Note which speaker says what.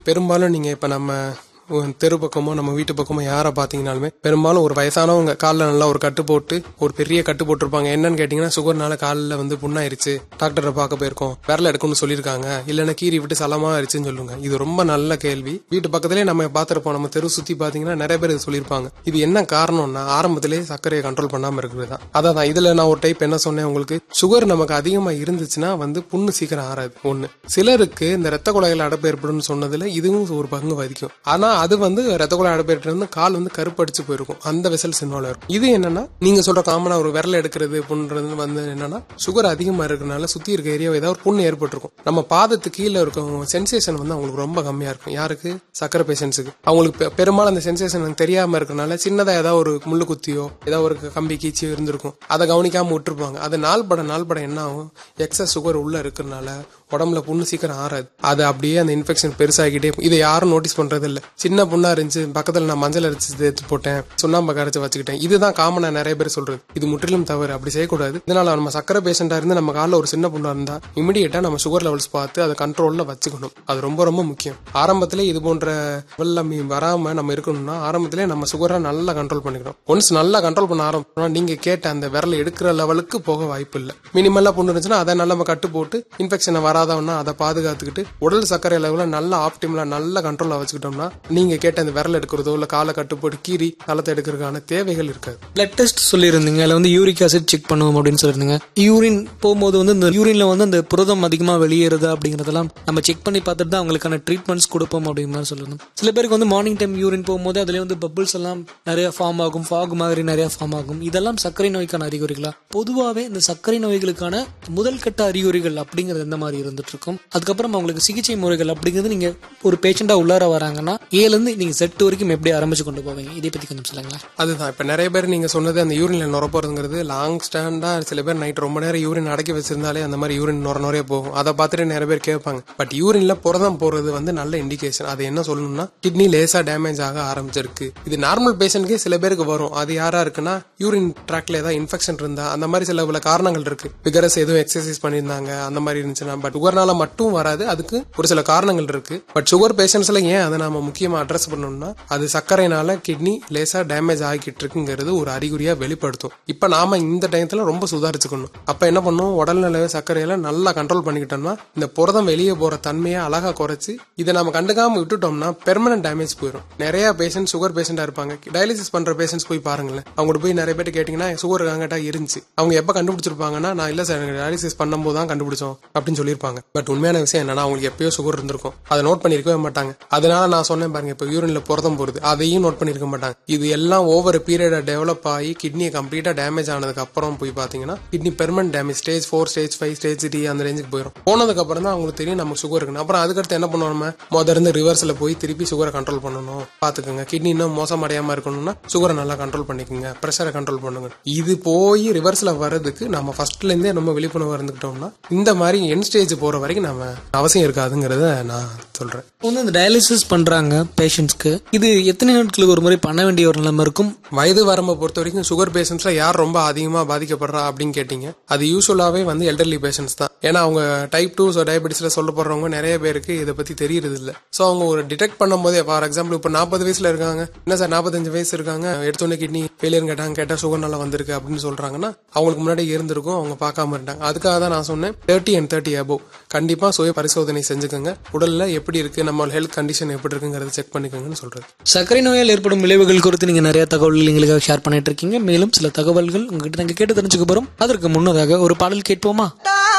Speaker 1: பெரும்பாலும் நீங்க இப்ப நம்ம உம், தெரு பக்கமோ நம்ம வீட்டு பக்கமோ யாரை பார்த்தீங்கனாலுமே பெரும்பாலும் ஒரு வயசானவங்க காலில் நல்லா ஒரு கட்டு போட்டு ஒரு பெரிய கட்டு போட்டிருப்பாங்க என்னன்னு கேட்டிங்கன்னா சுகர்னால காலில் வந்து புண்ணாயிருச்சு டாக்டரை பார்க்க போயிருக்கோம் விரல எடுக்கணும்னு சொல்லியிருக்காங்க இல்லைன்னா கீறி விட்டு சலமா ஆயிடுச்சுன்னு சொல்லுங்க இது ரொம்ப நல்ல கேள்வி வீட்டு பக்கத்திலே நம்ம பார்த்துருப்போம் நம்ம தெரு சுத்தி பார்த்தீங்கன்னா நிறைய பேர் இது சொல்லியிருப்பாங்க இது என்ன காரணம்னா ஆரம்பத்திலே சர்க்கரையை கண்ட்ரோல் பண்ணாம இருக்கிறது தான் அதான் இதுல நான் ஒரு டைப் என்ன சொன்னேன் உங்களுக்கு சுகர் நமக்கு அதிகமா இருந்துச்சுன்னா வந்து புண்ணு சீக்கிரம் ஆறாது ஒண்ணு சிலருக்கு இந்த ரத்த குழாயில் அடைப்பு ஏற்படும் சொன்னதுல இதுவும் ஒரு பங்கு வகிக்கும் ஆனா அது வந்து ரத்த குழாய் அடைப்பு ஏற்பட்டு கால் வந்து கருப்படிச்சு போயிருக்கும் அந்த வெசல்ஸ் இன்வால்வ் இருக்கும் இது என்னன்னா நீங்க சொல்ற காமனா ஒரு விரல் எடுக்கிறது புண்றது வந்து என்னன்னா சுகர் அதிகமா இருக்கறனால சுத்தி இருக்க ஏரியா ஏதாவது ஒரு புண்ணு ஏற்பட்டிருக்கும் நம்ம பாதத்துக்கு கீழே இருக்கும் சென்சேஷன் வந்து அவங்களுக்கு ரொம்ப கம்மியா இருக்கும் யாருக்கு சக்கரை பேஷண்ட்ஸுக்கு அவங்களுக்கு பெ- பெரும்பாலும் அந்த சென்சேஷன் தெரியாம இருக்கறனால சின்னதா ஏதாவது ஒரு முள்ளு குத்தியோ ஏதாவது ஒரு கம்பி கீச்சியோ இருந்திருக்கும் அதை கவனிக்காம விட்டுருப்பாங்க அது நாள் பட நாள் பட என்ன ஆகும் எக்ஸஸ் சுகர் உள்ள இருக்கறனால உடம்புல புண்ணு சீக்கிரம் ஆறாது அது அப்படியே அந்த இன்ஃபெக்ஷன் பெருசாகிட்டே இருக்கும். இதை யாரும் நோட்டீஸ் பண்றது இல்ல சின்ன புண்ணா இருந்துச்சு பக்கத்துல நான் மஞ்சள் அரைச்சு சேர்த்து போட்டேன் சுண்ணாம்பு கரைச்சு வச்சுக்கிட்டேன் இதுதான் காமனா நிறைய பேர் சொல்றது இது முற்றிலும் தவறு அப்படி செய்யக்கூடாது இதனால நம்ம சக்கரை பேஷண்டா இருந்து நம்ம காலில் ஒரு சின்ன புண்ணா இருந்தா இமிடியேட்டா நம்ம சுகர் லெவல்ஸ் பார்த்து அதை கண்ட்ரோல்ல வச்சுக்கணும் அது ரொம்ப ரொம்ப முக்கியம் ஆரம்பத்திலே இது போன்ற வெள்ளம் வராம நம்ம இருக்கணும்னா ஆரம்பத்திலே நம்ம சுகரை நல்லா கண்ட்ரோல் பண்ணிக்கணும் ஒன்ஸ் நல்லா கண்ட்ரோல் பண்ண ஆரம்பிச்சோம்னா நீங்க கேட்ட அந்த விரல் எடுக்கிற லெவலுக்கு போக வாய்ப்பு இல்லை மினிமலா புண்ணு இருந்துச்சுன்னா அதை நல்லா நம்ம கட்டு போட்டு இன்ஃபெக்ஷனை வராதவனா அதை பாதுகாத்துக்கிட்டு உடல் சர்க்கரை லெவல நல்லா ஆப்டிமலா நல்ல கண்ட்ரோல்ல வச்சுக்கிட்டோம்னா நீங்க கேட்ட அந்த விரல் எடுக்கிறதோ இல்ல காலை கட்டு போட்டு கீறி தளத்தை எடுக்கிறதுக்கான தேவைகள் இருக்காது
Speaker 2: பிளட் டெஸ்ட் சொல்லியிருந்தீங்க அதில் வந்து யூரிக் ஆசிட் செக் பண்ணுவோம் அப்படின்னு சொல்லியிருந்தீங்க யூரின் போகும்போது வந்து இந்த யூரின்ல வந்து அந்த புரதம் அதிகமாக வெளியேறுதா அப்படிங்கறதெல்லாம் நம்ம செக் பண்ணி பார்த்துட்டு தான் அவங்களுக்கான ட்ரீட்மெண்ட்ஸ் கொடுப்போம் அப்படிங்கிற மாதிரி சொல்லியிருந்தோம் சில பேருக்கு வந்து மார்னிங் டைம் யூரின் போகும்போது அதுலேயே வந்து பபிள்ஸ் எல்லாம் நிறைய ஃபார்ம் ஆகும் ஃபாக் மாதிரி நிறைய ஃபார்ம் ஆகும் இதெல்லாம் சர்க்கரை நோய்க்கான அறிகுறிகளா பொதுவாகவே இந்த சர்க்கரை நோய்களுக்கான முதல் கட்ட அறிகுறிகள் அப்படிங்கிறது எந்த மாதிரி இருந்துட்டு இருக்கும் அதுக்கப்புறம் அவங்களுக்கு சிகிச்சை முறைகள் அப்படிங்கிறது நீங்க ஒரு பேஷண்டா உள்ளார வராங்கன்னா ஏல இருந்து நீங்க செட் வரைக்கும் எப்படி ஆரம்பிச்சு கொண்டு போவீங்க இதை பத்தி கொஞ்சம் சொல்லுங்களேன்
Speaker 1: அதுதான் இப்ப நிறைய பேர் நீங்க சொன்னது அந்த யூரின்ல நுர போறதுங்கிறது லாங் ஸ்டாண்டா சில பேர் நைட் ரொம்ப நேரம் யூரின் அடக்கி வச்சிருந்தாலே அந்த மாதிரி யூரின் நுர நுறைய போகும் அதை பார்த்துட்டு நிறைய பேர் கேட்பாங்க பட் யூரின்ல புரதம் போறது வந்து நல்ல இண்டிகேஷன் அது என்ன சொல்லணும்னா கிட்னி லேசா டேமேஜ் ஆக ஆரம்பிச்சிருக்கு இது நார்மல் பேஷண்ட்கே சில பேருக்கு வரும் அது யாரா இருக்குன்னா யூரின் ட்ராக்ல ஏதாவது இன்ஃபெக்ஷன் இருந்தா அந்த மாதிரி சில பல காரணங்கள் இருக்கு விகரஸ் எதுவும் எக்ஸசைஸ் பண்ணியிருந்தாங்க அந்த மாதிரி இருந்துச்சுன்னா பட் சுகர்னால மட்டும் வராது அதுக்கு ஒரு சில காரணங்கள் இருக்கு பட் சுகர் பேஷண்ட்ஸ்ல ஏன் அதை நாம முக்கியமா அட்ரஸ் பண்ணணும்னா அது சர்க்கரைனால கிட்னி லேசா டேமேஜ் ஆகிட்டு இருக்குங்கிறது ஒரு அறிகுறியா வெளிப்படுத்தும் இப்ப நாம இந்த டயத்துல ரொம்ப சுதாரிச்சுக்கணும் அப்ப என்ன பண்ணும் உடல்நிலை சர்க்கரையில நல்லா கண்ட்ரோல் பண்ணிக்கிட்டோம்னா இந்த புரதம் வெளியே போற தன்மையை அழகா குறைச்சு இதை நம்ம கண்டுக்காம விட்டுட்டோம்னா பெர்மனன்ட் டேமேஜ் போயிடும் நிறைய பேஷண்ட் சுகர் பேஷண்டா இருப்பாங்க டயாலிசிஸ் பண்ற பேஷண்ட்ஸ் போய் பாருங்களேன் அவங்கள்ட்ட போய் நிறைய பேர் கேட்டீங்கன்னா சுகர் காங்கட்டா இருந்துச்சு அவங்க எப்ப கண்டுபிடிச்சிருப்பாங்கன்னா நான் இல்ல சார் டயாலிசிஸ் பண்ணும்போது தான் கண்டுபிடிச்சோம் அப்படின்னு சொல்லியிருப்பாங்க பட் உண்மையான விஷயம் என்னன்னா அவங்களுக்கு எப்பயோ சுகர் இருந்திருக்கும் அதை நோட் பண்ணிருக்கவே மாட்டாங்க அதனால நான் சொன்னேன் பாருங்க இப்ப யூரின்ல புரதம் போறது அதையும் நோட் பண்ணிருக்க மாட்டாங்க இது எல்லாம் ஓவர் பீரியட் டெவலப் ஆகி கிட்னியை கம்ப்ளீட்டா டேமேஜ் ஆனதுக்கு அப்புறம் போய் பாத்தீங்கன்னா kidney permanent damage stage four stage five stage D அந்த ரேஞ்சுக்கு போயிடும் போனதுக்கு அப்புறம் தான் அவங்களுக்கு தெரியும் நமக்கு சுகர் இருக்குன்னு அப்புறம் அதுக்கடுத்து என்ன பண்ணுவோம் நம்ம முதல்ல இருந்து ரிவர்ஸ்ல போய் திருப்பி சுகரை கண்ட்ரோல் பண்ணணும் பாத்துக்கோங்க கிட்னி இன்னும் மோசம் அடையாம இருக்கணும்னா சுகரை நல்லா கண்ட்ரோல் பண்ணிக்கோங்க ப்ரெஷரை கண்ட்ரோல் பண்ணுங்க இது போய் ரிவர்ஸ்ல வர்றதுக்கு நம்ம ஃபர்ஸ்ட்ல இருந்தே நம்ம விழிப்புணர்வு இருந்துக்கிட்டோம்னா இந்த மாதிரி என் ஸ்டேஜ் போற வரைக்கும் நம்ம அவசியம் இருக்காதுங்கிறத நான் சொல்றேன்
Speaker 2: இப்போ வந்து இந்த டயாலிசிஸ் பண்றாங்க பேஷண்ட்ஸ்க்கு இது எத்தனை நாட்களுக்கு ஒரு முறை பண்ண வேண்டிய ஒரு நிலைமை இருக்கும்
Speaker 1: வயது வரம்பை பொறுத்த வரைக்கும் சுகர் பேஷண்ட்ஸ்ல யார் ரொம்ப அதிகமா பாதிக்கப்படுறா அப்படின்னு கேட்டீங்க அது யூஸ்வலாவே வந்து எல்டர்லி பேஷண்ட்ஸ் தான் ஏன்னா அவங்க டைப் டூ டயபெட்டிஸ்ல சொல்லப்படுறவங்க நிறைய பேருக்கு இதை பத்தி தெரியறது இல்ல சோ அவங்க ஒரு டிடெக்ட் பண்ணும்போதே ஃபார் எக்ஸாம்பிள் இப்போ நாற்பது வயசுல இருக்காங்க என்ன சார் நாற்பத்தஞ்சு வயசு இருக்காங்க எடுத்தோடனே கிட்னி ஃபெயிலியர் கேட்டாங்க கேட்டா சுகர் நல்லா வந்திருக்கு அப்படின்னு சொல்றாங்கன்னா அவங்களுக்கு முன்னாடி இருந்திருக்கும் அவங்க பார்க்காம இருந்தாங்க அதுக்காக தான் நான் சொன்னேன் தேர்ட்டி அண்ட் தேர்ட்டி அபோவ் கண்டிப்பா சுய பரிசோதனை செஞ்சுக்கோங்க உடல்ல எப்படி இருக்கு நம்ம ஹெல்த் கண்டிஷன் எப்படி இருக்குங்கிறத செக் பண்ணிக்கோங்கன்னு சொல்றது
Speaker 2: சர்க்கரை நோயால் ஏற்படும் விளைவுகள் குறித்து நீங்க நிறைய தகவல்கள் எங்களுக்காக ஷேர் பண்ணிட்டு இருக்கீங்க மேலும் சில தகவல்கள் உங்ககிட்ட நாங்க கேட்டு தெரிஞ்சுக்க போறோம் அதற்கு முன்னதாக ஒரு பாடல் கேட்போமா